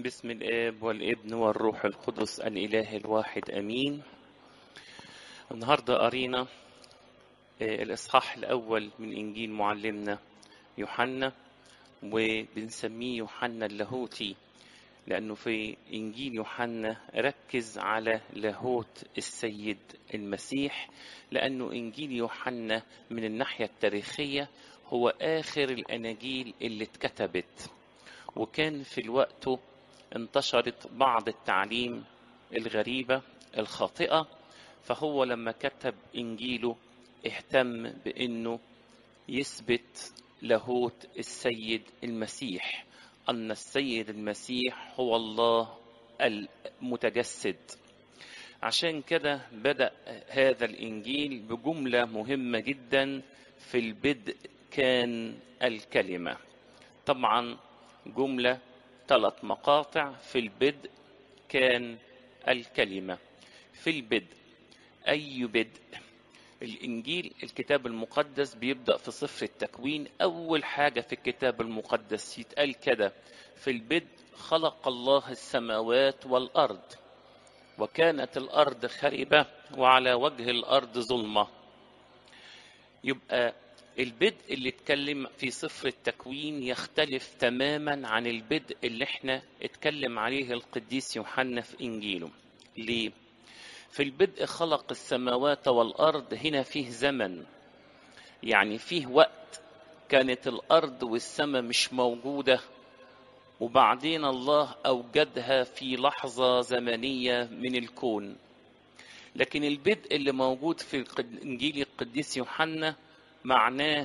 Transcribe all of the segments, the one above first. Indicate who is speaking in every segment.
Speaker 1: بسم الآب والابن والروح القدس الإله الواحد أمين النهاردة قرينا آه، الإصحاح الأول من إنجيل معلمنا يوحنا وبنسميه يوحنا اللاهوتي لأنه في إنجيل يوحنا ركز على لاهوت السيد المسيح لأنه إنجيل يوحنا من الناحية التاريخية هو آخر الأناجيل اللي اتكتبت وكان في الوقت انتشرت بعض التعليم الغريبة الخاطئة فهو لما كتب إنجيله اهتم بأنه يثبت لاهوت السيد المسيح أن السيد المسيح هو الله المتجسد عشان كده بدأ هذا الإنجيل بجملة مهمة جدا في البدء كان الكلمة طبعا جملة ثلاث مقاطع في البدء كان الكلمة في البدء أي بدء الإنجيل الكتاب المقدس بيبدأ في صفر التكوين أول حاجة في الكتاب المقدس يتقال كده في البدء خلق الله السماوات والأرض وكانت الأرض خربة وعلى وجه الأرض ظلمة يبقى البدء اللي اتكلم في سفر التكوين يختلف تماما عن البدء اللي احنا اتكلم عليه القديس يوحنا في انجيله ليه في البدء خلق السماوات والارض هنا فيه زمن يعني فيه وقت كانت الارض والسماء مش موجوده وبعدين الله اوجدها في لحظه زمنيه من الكون لكن البدء اللي موجود في انجيل القديس يوحنا معناه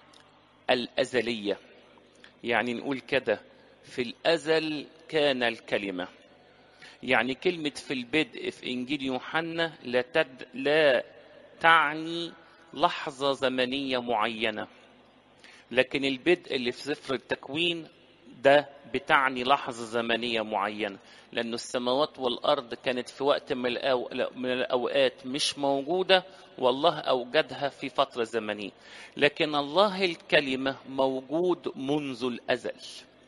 Speaker 1: الأزلية يعني نقول كده في الأزل كان الكلمة يعني كلمة في البدء في إنجيل يوحنا لا, تد لا تعني لحظة زمنية معينة لكن البدء اللي في سفر التكوين ده بتعني لحظة زمنية معينة لأن السماوات والأرض كانت في وقت من, الأو... من الأوقات مش موجودة والله أوجدها في فترة زمنية لكن الله الكلمة موجود منذ الأزل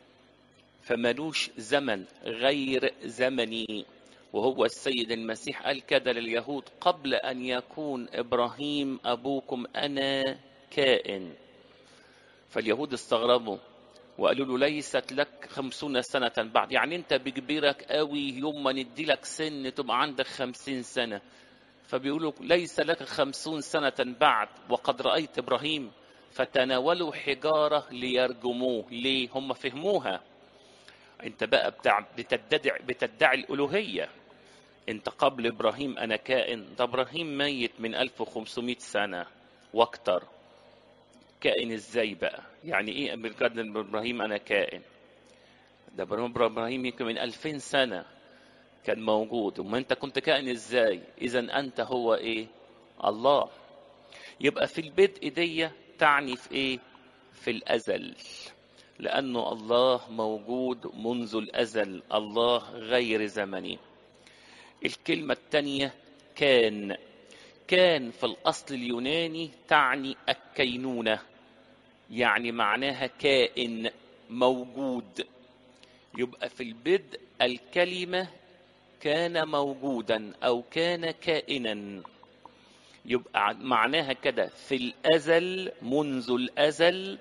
Speaker 1: فملوش زمن غير زمني وهو السيد المسيح قال كده لليهود قبل أن يكون إبراهيم أبوكم أنا كائن فاليهود استغربوا وقالوا له ليست لك خمسون سنة بعد يعني انت بكبيرك قوي يوم ما ندي لك سن تبقى عندك خمسين سنة فبيقولوا ليس لك خمسون سنة بعد وقد رأيت إبراهيم فتناولوا حجارة ليرجموه ليه هم فهموها انت بقى بتاع بتدعي, بتدعي الألوهية انت قبل إبراهيم أنا كائن ده إبراهيم ميت من 1500 سنة واكتر كائن ازاي بقى يعني ايه بجد ابراهيم انا كائن ده ابراهيم يمكن من 2000 سنه كان موجود وما انت كنت كائن ازاي اذا انت هو ايه الله يبقى في البدء دي تعني في ايه في الازل لانه الله موجود منذ الازل الله غير زمني الكلمه الثانيه كان كان في الأصل اليوناني تعني الكينونة يعني معناها كائن موجود يبقى في البدء الكلمة كان موجودا أو كان كائنا يبقى معناها كده في الأزل منذ الأزل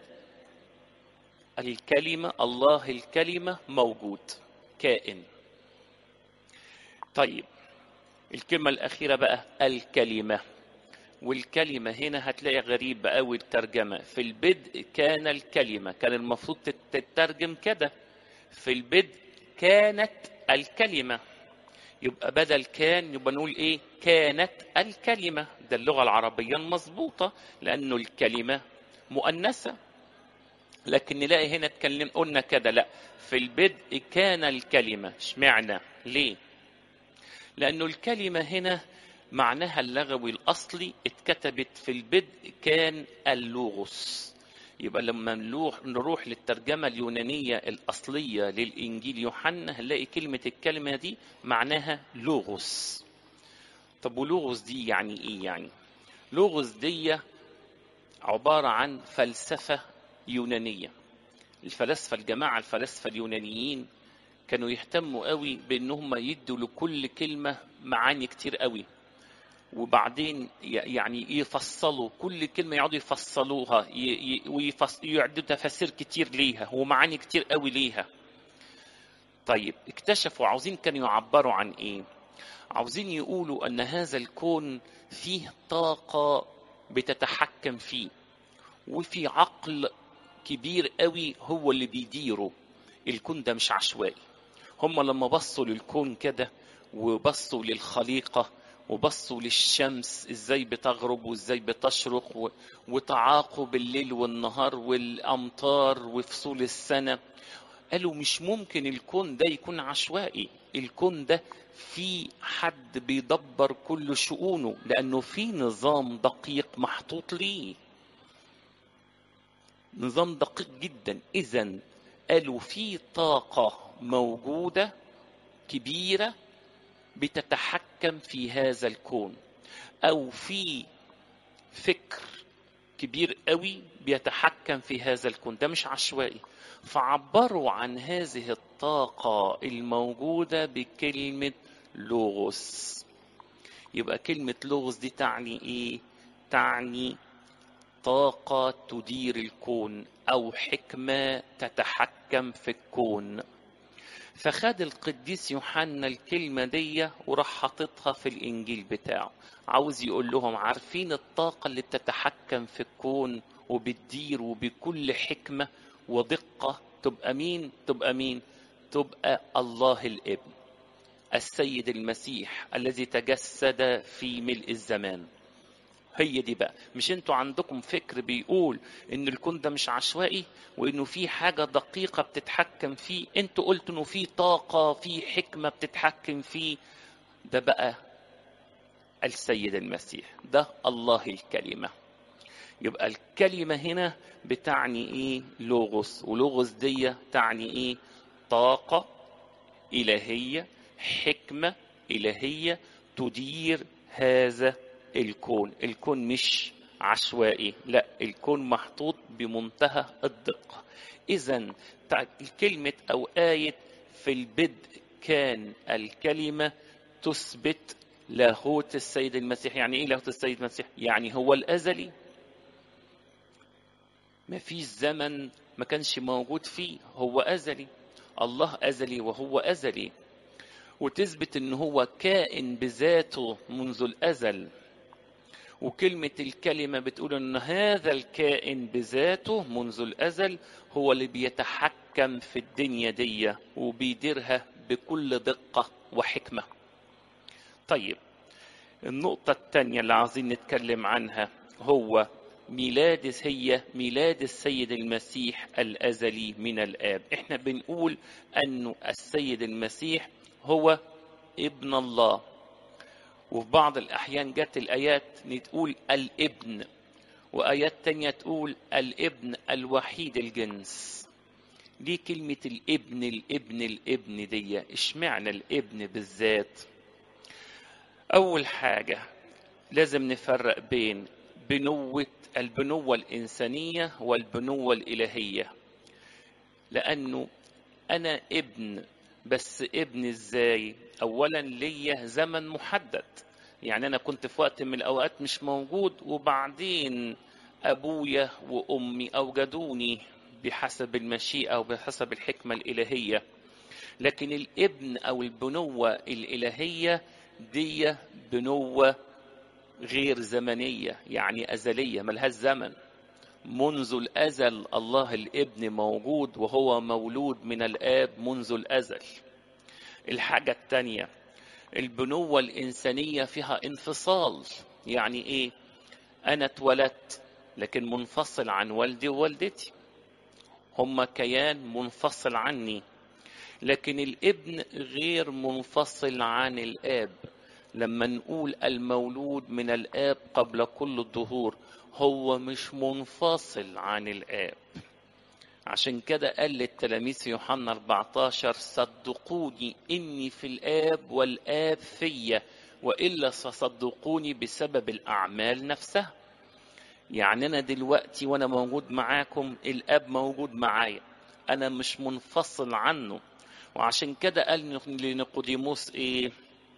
Speaker 1: الكلمة الله الكلمة موجود كائن طيب الكلمة الأخيرة بقى الكلمة والكلمة هنا هتلاقي غريب قوي الترجمة في البدء كان الكلمة كان المفروض تترجم كده في البدء كانت الكلمة يبقى بدل كان يبقى نقول ايه كانت الكلمة ده اللغة العربية المظبوطة لأنه الكلمة مؤنثة لكن نلاقي هنا اتكلم قلنا كده لا في البدء كان الكلمة اشمعنى ليه لأنه الكلمة هنا معناها اللغوي الأصلي اتكتبت في البدء كان اللوغوس يبقى لما نروح, نروح للترجمة اليونانية الأصلية للإنجيل يوحنا هنلاقي كلمة الكلمة دي معناها لوغوس طب ولوغوس دي يعني إيه يعني لوغوس دي عبارة عن فلسفة يونانية الفلاسفة الجماعة الفلاسفة اليونانيين كانوا يهتموا قوي بان هم يدوا لكل كلمه معاني كتير قوي وبعدين يعني يفصلوا كل كلمه يقعدوا يفصلوها ويعدوا تفاسير كتير ليها ومعاني كتير قوي ليها طيب اكتشفوا عاوزين كانوا يعبروا عن ايه عاوزين يقولوا ان هذا الكون فيه طاقه بتتحكم فيه وفي عقل كبير قوي هو اللي بيديره الكون ده مش عشوائي هم لما بصوا للكون كده وبصوا للخليقة وبصوا للشمس ازاي بتغرب وازاي بتشرق وتعاقب الليل والنهار والامطار وفصول السنة قالوا مش ممكن الكون ده يكون عشوائي الكون ده في حد بيدبر كل شؤونه لانه في نظام دقيق محطوط ليه نظام دقيق جدا اذا قالوا في طاقه موجوده كبيره بتتحكم في هذا الكون او في فكر كبير قوي بيتحكم في هذا الكون ده مش عشوائي فعبروا عن هذه الطاقة الموجودة بكلمة لوغوس يبقى كلمة لوغوس دي تعني ايه؟ تعني طاقة تدير الكون أو حكمة تتحكم في الكون فخد القديس يوحنا الكلمة دي وراح حاططها في الإنجيل بتاعه عاوز يقول لهم عارفين الطاقة اللي بتتحكم في الكون وبتدير وبكل حكمة ودقة تبقى مين؟ تبقى مين؟ تبقى الله الابن السيد المسيح الذي تجسد في ملء الزمان هي دي بقى مش انتوا عندكم فكر بيقول ان الكون ده مش عشوائي وانه في حاجه دقيقه بتتحكم فيه انتوا قلتوا انه في طاقه في حكمه بتتحكم فيه ده بقى السيد المسيح ده الله الكلمه يبقى الكلمه هنا بتعني ايه لوغوس ولوغوس دي تعني ايه طاقه الهيه حكمه الهيه تدير هذا الكون الكون مش عشوائي لا الكون محطوط بمنتهى الدقة إذا كلمة أو آية في البدء كان الكلمة تثبت لاهوت السيد المسيح يعني إيه لاهوت السيد المسيح يعني هو الأزلي ما فيش زمن ما كانش موجود فيه هو أزلي الله أزلي وهو أزلي وتثبت ان هو كائن بذاته منذ الازل وكلمة الكلمة بتقول ان هذا الكائن بذاته منذ الازل هو اللي بيتحكم في الدنيا دي وبيديرها بكل دقة وحكمة طيب النقطة الثانية اللي عايزين نتكلم عنها هو ميلاد هي ميلاد السيد المسيح الأزلي من الآب احنا بنقول أنه السيد المسيح هو ابن الله وفي بعض الأحيان جت الآيات تقول الابن وآيات تانية تقول الابن الوحيد الجنس دي كلمة الابن الابن الابن دي اشمعنى الابن بالذات أول حاجة لازم نفرق بين بنوة البنوة الإنسانية والبنوة الإلهية لأنه أنا ابن بس ابن ازاي اولا ليا زمن محدد يعني انا كنت في وقت من الاوقات مش موجود وبعدين ابويا وامي اوجدوني بحسب المشيئه وبحسب الحكمه الالهيه لكن الابن او البنوه الالهيه دي بنوه غير زمنيه يعني ازليه ملهاش زمن منذ الازل الله الابن موجود وهو مولود من الاب منذ الازل الحاجه الثانيه البنوه الانسانيه فيها انفصال يعني ايه انا اتولدت لكن منفصل عن والدي ووالدتي هما كيان منفصل عني لكن الابن غير منفصل عن الاب لما نقول المولود من الاب قبل كل الظهور هو مش منفصل عن الآب عشان كده قال للتلاميذ في يوحنا 14 صدقوني إني في الآب والآب فيا وإلا سصدقوني بسبب الأعمال نفسها يعني أنا دلوقتي وأنا موجود معاكم الآب موجود معايا أنا مش منفصل عنه وعشان كده قال لنيقوديموس ايه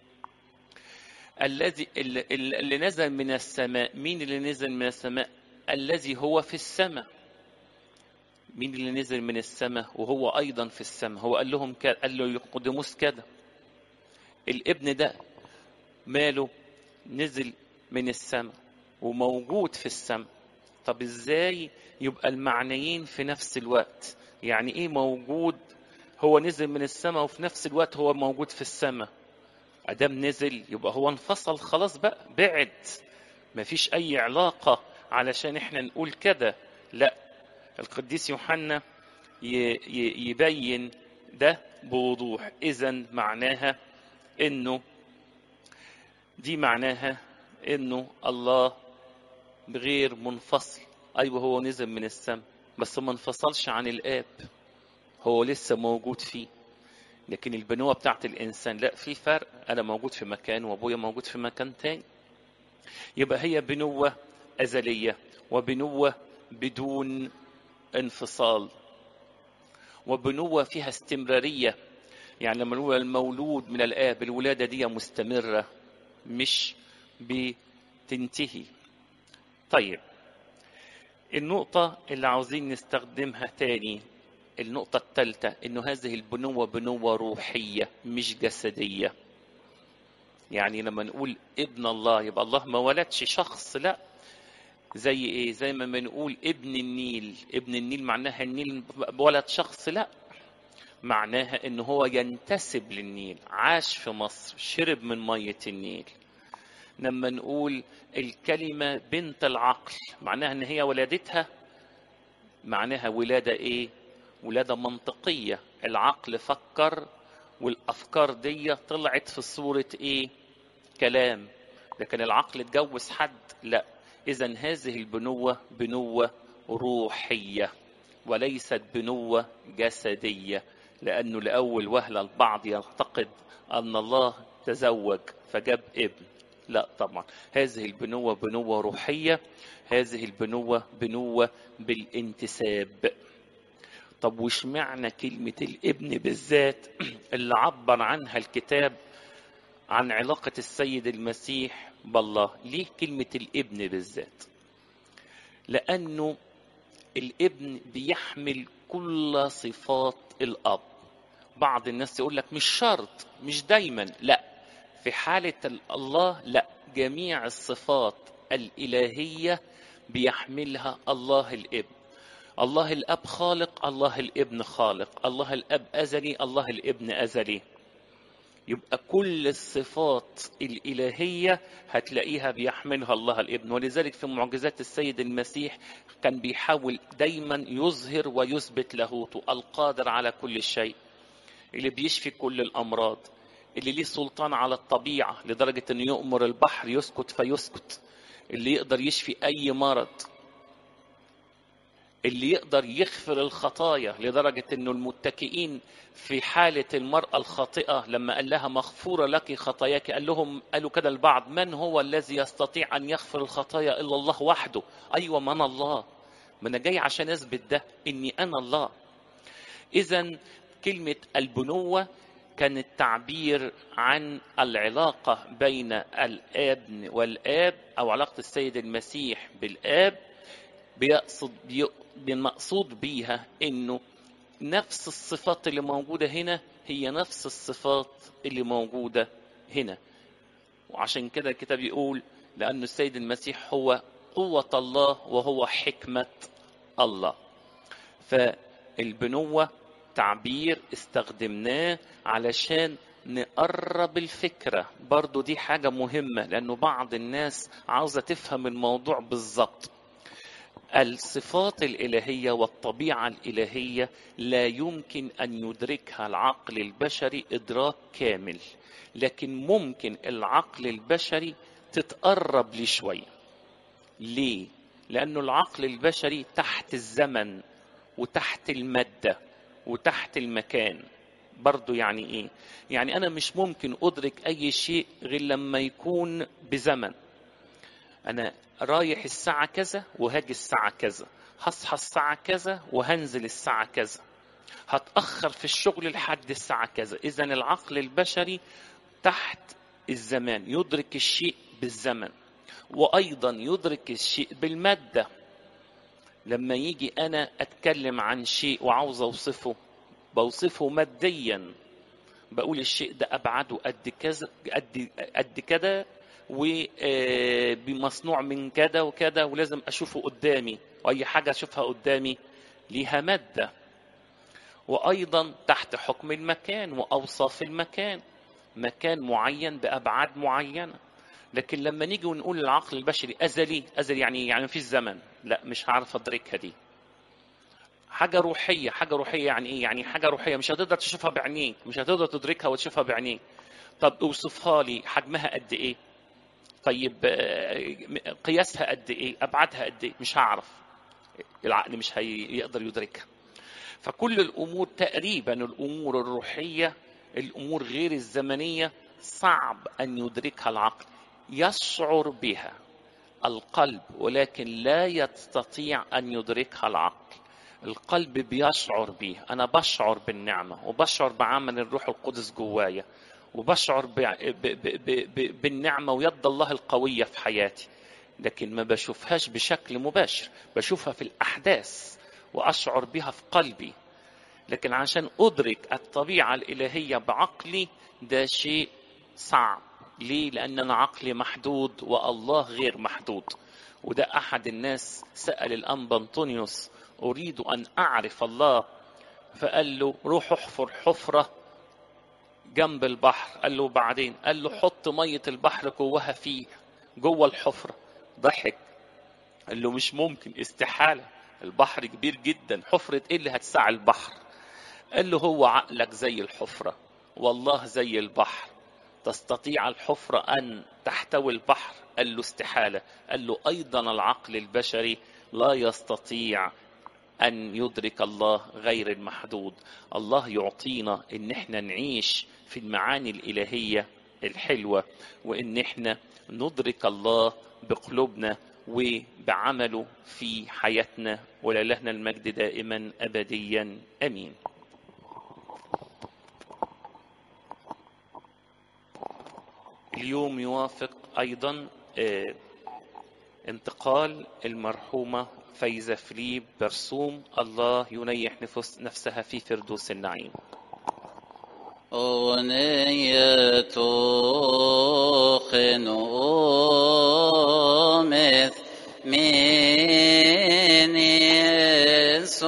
Speaker 1: الذي اللي اللي نزل من السماء مين اللي نزل من السماء الذي هو في السماء مين اللي نزل من السماء وهو ايضا في السماء هو قال لهم كده قال له نيقوديموس كده الابن ده ماله نزل من السماء وموجود في السماء طب ازاي يبقى المعنيين في نفس الوقت يعني ايه موجود هو نزل من السماء وفي نفس الوقت هو موجود في السماء ادام نزل يبقى هو انفصل خلاص بقى بعد مفيش اي علاقة علشان احنا نقول كده لا القديس يوحنا يبين ده بوضوح اذا معناها انه دي معناها انه الله غير منفصل ايوه هو نزل من السماء بس ما انفصلش عن الاب هو لسه موجود فيه لكن البنوة بتاعت الإنسان لا في فرق أنا موجود في مكان وأبويا موجود في مكان تاني يبقى هي بنوة أزلية وبنوة بدون انفصال وبنوة فيها استمرارية يعني لما نقول المولود من الآب الولادة دي مستمرة مش بتنتهي طيب النقطة اللي عاوزين نستخدمها تاني النقطة الثالثة إنه هذه البنوة بنوة روحية مش جسدية. يعني لما نقول ابن الله يبقى الله ما ولدش شخص لا زي ايه؟ زي ما بنقول ابن النيل، ابن النيل معناها النيل ولد شخص لا معناها إنه هو ينتسب للنيل، عاش في مصر، شرب من مية النيل. لما نقول الكلمة بنت العقل معناها إن هي ولادتها معناها ولادة إيه؟ ولادة منطقية العقل فكر والأفكار دي طلعت في صورة إيه كلام لكن العقل اتجوز حد لا إذا هذه البنوة بنوة روحية وليست بنوة جسدية لأنه لأول وهلة البعض يعتقد أن الله تزوج فجاب ابن لا طبعا هذه البنوة بنوة روحية هذه البنوة بنوة بالانتساب طب وش معنى كلمة الابن بالذات اللي عبر عنها الكتاب عن علاقة السيد المسيح بالله ليه كلمة الابن بالذات لأنه الابن بيحمل كل صفات الأب بعض الناس يقول لك مش شرط مش دايما لا في حالة الله لا جميع الصفات الإلهية بيحملها الله الابن الله الاب خالق الله الابن خالق الله الاب ازلي الله الابن ازلي يبقى كل الصفات الالهيه هتلاقيها بيحملها الله الابن ولذلك في معجزات السيد المسيح كان بيحاول دايما يظهر ويثبت لاهوته القادر على كل شيء اللي بيشفي كل الامراض اللي ليه سلطان على الطبيعه لدرجه انه يؤمر البحر يسكت فيسكت اللي يقدر يشفي اي مرض اللي يقدر يغفر الخطايا لدرجة انه المتكئين في حالة المرأة الخاطئة لما قال لها مغفورة لك خطاياك قال لهم قالوا كده البعض من هو الذي يستطيع ان يغفر الخطايا الا الله وحده ايوه من الله ما انا جاي عشان اثبت ده اني انا الله اذا كلمة البنوة كانت تعبير عن العلاقة بين الابن والاب او علاقة السيد المسيح بالاب بيقصد المقصود بيها انه نفس الصفات اللي موجوده هنا هي نفس الصفات اللي موجوده هنا وعشان كده الكتاب يقول لأن السيد المسيح هو قوة الله وهو حكمة الله فالبنوة تعبير استخدمناه علشان نقرب الفكرة برضو دي حاجة مهمة لأنه بعض الناس عاوزة تفهم الموضوع بالظبط الصفات الإلهية والطبيعة الإلهية لا يمكن أن يدركها العقل البشري إدراك كامل لكن ممكن العقل البشري تتقرب ليه شوية ليه؟ لأنه العقل البشري تحت الزمن وتحت المادة وتحت المكان برضو يعني ايه يعني انا مش ممكن ادرك اي شيء غير لما يكون بزمن انا رايح الساعة كذا وهاجي الساعة كذا هصحى الساعة كذا وهنزل الساعة كذا هتأخر في الشغل لحد الساعة كذا إذا العقل البشري تحت الزمان يدرك الشيء بالزمن وأيضا يدرك الشيء بالمادة لما يجي أنا أتكلم عن شيء وعاوز أوصفه بوصفه ماديا بقول الشيء ده أبعده قد كذا قد قد كده وبمصنوع من كذا وكذا ولازم أشوفه قدامي وأي حاجة أشوفها قدامي ليها مادة وأيضا تحت حكم المكان وأوصاف المكان مكان معين بأبعاد معينة لكن لما نيجي ونقول العقل البشري أزلي أزلي يعني يعني في الزمن لا مش هعرف أدركها دي حاجة روحية حاجة روحية يعني إيه يعني حاجة روحية مش هتقدر تشوفها بعينيك مش هتقدر تدركها وتشوفها بعينيك طب اوصفها لي حجمها قد إيه طيب آه، قياسها قد إيه أبعادها قد إيه مش هعرف العقل مش هيقدر يدركها فكل الامور تقريبا الامور الروحيه الامور غير الزمنيه صعب ان يدركها العقل يشعر بها القلب ولكن لا يستطيع ان يدركها العقل القلب بيشعر بيها انا بشعر بالنعمه وبشعر بعمل الروح القدس جوايا وبشعر ب... ب... ب... ب... بالنعمه ويد الله القويه في حياتي لكن ما بشوفهاش بشكل مباشر بشوفها في الاحداث واشعر بها في قلبي لكن عشان ادرك الطبيعه الالهيه بعقلي ده شيء صعب ليه لان انا عقلي محدود والله غير محدود وده احد الناس سال الانبا انطونيوس اريد ان اعرف الله فقال له روح احفر حفره جنب البحر قال له بعدين قال له حط ميه البحر جواها فيه جوه الحفره ضحك قال له مش ممكن استحاله البحر كبير جدا حفرة ايه اللي هتسع البحر قال له هو عقلك زي الحفرة والله زي البحر تستطيع الحفرة أن تحتوي البحر قال له استحالة قال له أيضا العقل البشري لا يستطيع أن يدرك الله غير المحدود الله يعطينا إن احنا نعيش في المعاني الإلهية الحلوة وإن احنا ندرك الله بقلوبنا وبعمله في حياتنا وللهنا المجد دائما ابديا امين اليوم يوافق ايضا آه، انتقال المرحومه فايزه فليب برسوم الله ينيح نفس نفسها في فردوس النعيم
Speaker 2: أغنية خنومث من